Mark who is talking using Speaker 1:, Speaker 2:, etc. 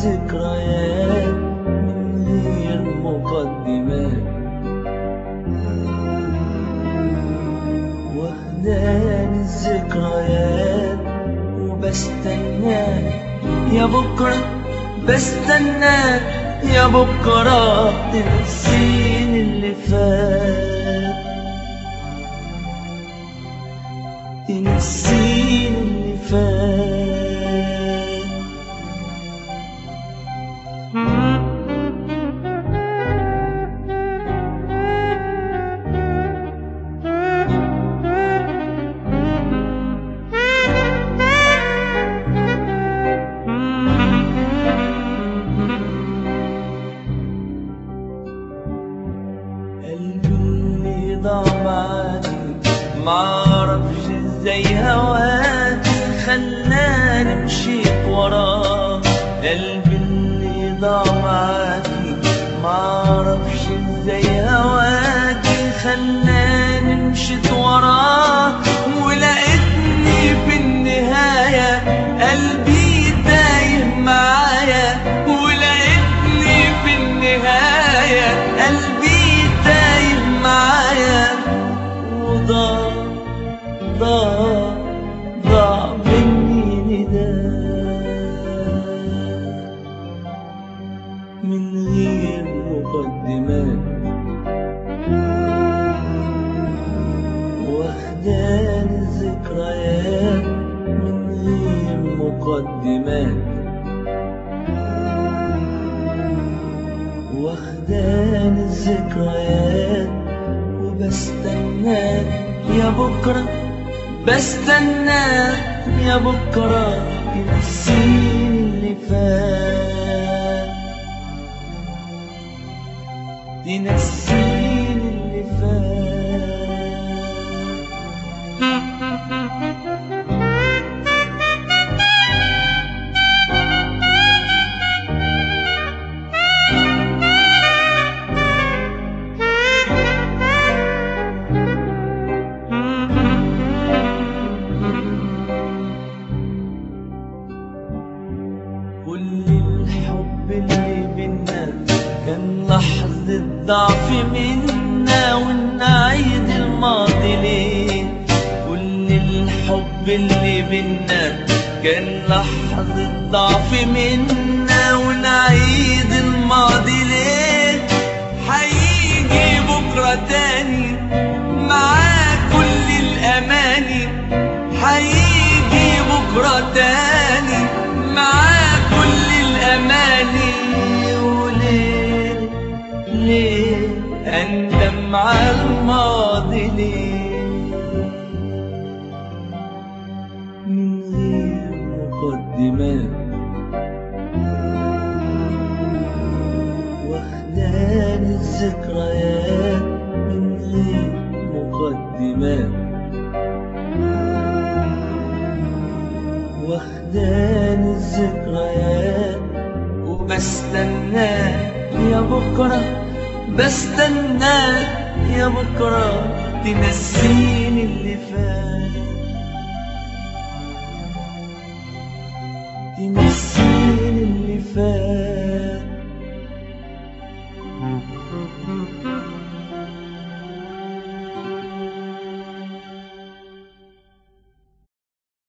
Speaker 1: الذكريات من غير مقدمات واخداني الذكريات وبستناك يا بكرة بستناك يا بكرة تنسيني اللي فات تنسيني اللي فات قلبي اللي ضاع معاكي معرفش ازاي هواكي خلاني مشيت وراه قلبي اللي ضاع معاكي معرفش ازاي هواكي خلاني مشيت وراه ولقيتني في النهاية قلبي تايه معايا ولقيتني في النهاية قلبي تايه معايا وضاع ضاع ضاع مني نداء من غير مقدمات واخداني الذكريات من غير مقدمات واخداني الذكريات وبستناك يا بكرة بستناك يا بكرة تنسيني اللي فات تنسيني اللي فات كل الحب اللي بينا كان لحظة ضعف منا ونعيد الماضي ليه كل الحب اللي بينا كان لحظة ضعف منا ونعيد الماضي ليه هيجي بكرة تاني معاه كل الأماني هيجي بكرة تاني معاه كل الأماني وليه ليه أندم على الماضي ليه من غير مقدمات واخداني الذكريات من غير مقدمات واخداني الذكريات وبستناك يا بكرة بستناك يا بكرة تنسيني اللي فات تنسيني اللي فات